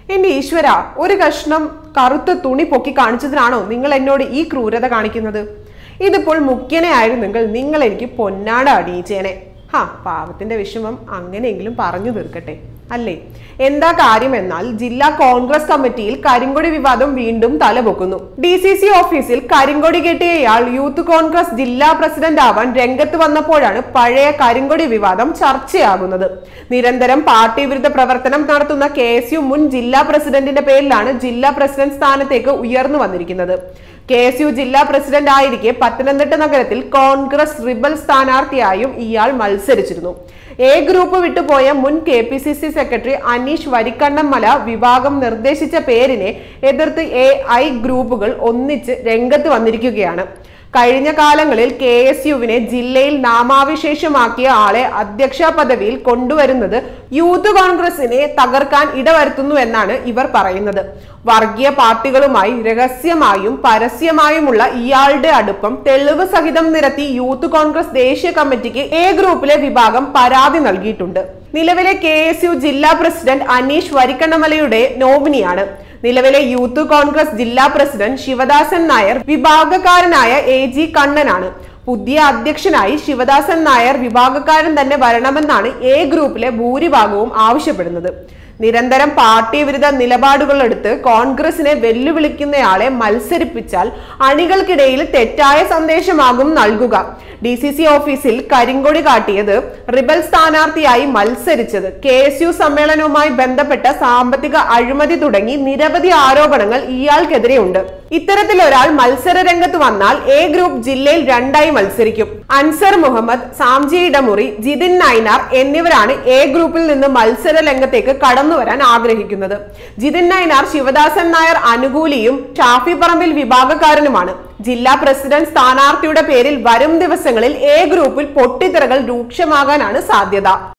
എന്റെ ഈശ്വര ഒരു കഷ്ണം കറുത്ത തുണി പൊക്കി കാണിച്ചതിനാണോ നിങ്ങൾ എന്നോട് ഈ ക്രൂരത കാണിക്കുന്നത് ഇതിപ്പോൾ മുഖ്യനെ ആയിരുന്നെങ്കിൽ നിങ്ങൾ എനിക്ക് പൊന്നാട അണിയിച്ചേനെ ഹാ പാവത്തിന്റെ വിഷമം അങ്ങനെയെങ്കിലും പറഞ്ഞു തീർക്കട്ടെ അല്ലേ എന്താ കാര്യം എന്നാൽ ജില്ലാ കോൺഗ്രസ് കമ്മിറ്റിയിൽ കരിങ്കൊടി വിവാദം വീണ്ടും തലപൊക്കുന്നു ഡി സി സി ഓഫീസിൽ കരിങ്കൊടി കെട്ടിയയാൾ യൂത്ത് കോൺഗ്രസ് ജില്ലാ പ്രസിഡന്റ് ആവാൻ രംഗത്ത് വന്നപ്പോഴാണ് പഴയ കരിങ്കൊടി വിവാദം ചർച്ചയാകുന്നത് നിരന്തരം പാർട്ടി വിരുദ്ധ പ്രവർത്തനം നടത്തുന്ന കെ എസ് യു മുൻ ജില്ലാ പ്രസിഡന്റിന്റെ പേരിലാണ് ജില്ലാ പ്രസിഡന്റ് സ്ഥാനത്തേക്ക് ഉയർന്നു വന്നിരിക്കുന്നത് കെ എസ് യു ജില്ലാ പ്രസിഡന്റ് ആയിരിക്കെ പത്തനംതിട്ട നഗരത്തിൽ കോൺഗ്രസ് റിബൽ സ്ഥാനാർത്ഥിയായും ഇയാൾ മത്സരിച്ചിരുന്നു എ ഗ്രൂപ്പ് വിട്ടുപോയ മുൻ K P C C secretary Aneesh Varikkannamala വിഭാഗം നിർദ്ദേശിച്ച പേരിനെ എതിർത്ത് എ ഐ ഗ്രൂപ്പുകൾ ഒന്നിച്ച് രംഗത്ത് വന്നിരിക്കുകയാണ് കഴിഞ്ഞ കാലങ്ങളിൽ കെ എസ് യുവിനെ ജില്ലയിൽ നാമാവിശേഷമാക്കിയ ആളെ അധ്യക്ഷ പദവിയിൽ കൊണ്ടുവരുന്നത് യൂത്ത് കോൺഗ്രസിനെ തകർക്കാൻ ഇടവരുത്തുന്നു എന്നാണ് ഇവർ പറയുന്നത് വർഗീയ പാർട്ടികളുമായി രഹസ്യമായും പരസ്യമായുമുള്ള ഇയാളുടെ അടുപ്പം തെളിവ് സഹിതം നിരത്തി യൂത്ത് കോൺഗ്രസ് ദേശീയ കമ്മിറ്റിക്ക് എ ഗ്രൂപ്പിലെ വിഭാഗം പരാതി നൽകിയിട്ടുണ്ട് നിലവിലെ കെ എസ് യു ജില്ലാ പ്രസിഡന്റ് അനീഷ് വരിക്കണ്ണമലയുടെ നോമിനിയാണ് നിലവിലെ യൂത്ത് കോൺഗ്രസ് ജില്ലാ പ്രസിഡന്റ് ശിവദാസൻ നായർ വിഭാഗക്കാരനായ എ ജി കണ്ണനാണ് പുതിയ അധ്യക്ഷനായി ശിവദാസൻ നായർ വിഭാഗക്കാരൻ തന്നെ വരണമെന്നാണ് എ ഗ്രൂപ്പിലെ ഭൂരിഭാഗവും ആവശ്യപ്പെടുന്നത് നിരന്തരം പാർട്ടി വിരുദ്ധ നിലപാടുകൾ എടുത്ത് കോൺഗ്രസിനെ വെല്ലുവിളിക്കുന്നയാളെ മത്സരിപ്പിച്ചാൽ അണികൾക്കിടയിൽ തെറ്റായ സന്ദേശമാകും നൽകുക ഡി സി സി ഓഫീസിൽ കരിങ്കൊടി കാട്ടിയത് റിബൽ സ്ഥാനാർത്ഥിയായി മത്സരിച്ചത് കെ എസ് യു സമ്മേളനവുമായി ബന്ധപ്പെട്ട സാമ്പത്തിക അഴിമതി തുടങ്ങി നിരവധി ആരോപണങ്ങൾ ഇയാൾക്കെതിരെയുണ്ട് ഇത്തരത്തിൽ ഒരാൾ മത്സര രംഗത്ത് വന്നാൽ എ ഗ്രൂപ്പ് ജില്ലയിൽ രണ്ടായി മത്സരിക്കും അൻസർ മുഹമ്മദ് സാംജി ഇടമുറി ജിതിൻ നൈനാർ എന്നിവരാണ് എ ഗ്രൂപ്പിൽ നിന്ന് മത്സര രംഗത്തേക്ക് കടന്നു വരാൻ ആഗ്രഹിക്കുന്നത് ജിതിൻ നൈനാർ ശിവദാസൻ നായർ അനുകൂലിയും ഷാഫി പറമ്പിൽ വിഭാഗക്കാരനുമാണ് ജില്ലാ പ്രസിഡന്റ് സ്ഥാനാർത്ഥിയുടെ പേരിൽ വരും ദിവസങ്ങളിൽ എ ഗ്രൂപ്പിൽ പൊട്ടിത്തെറകൾ രൂക്ഷമാകാനാണ് സാധ്യത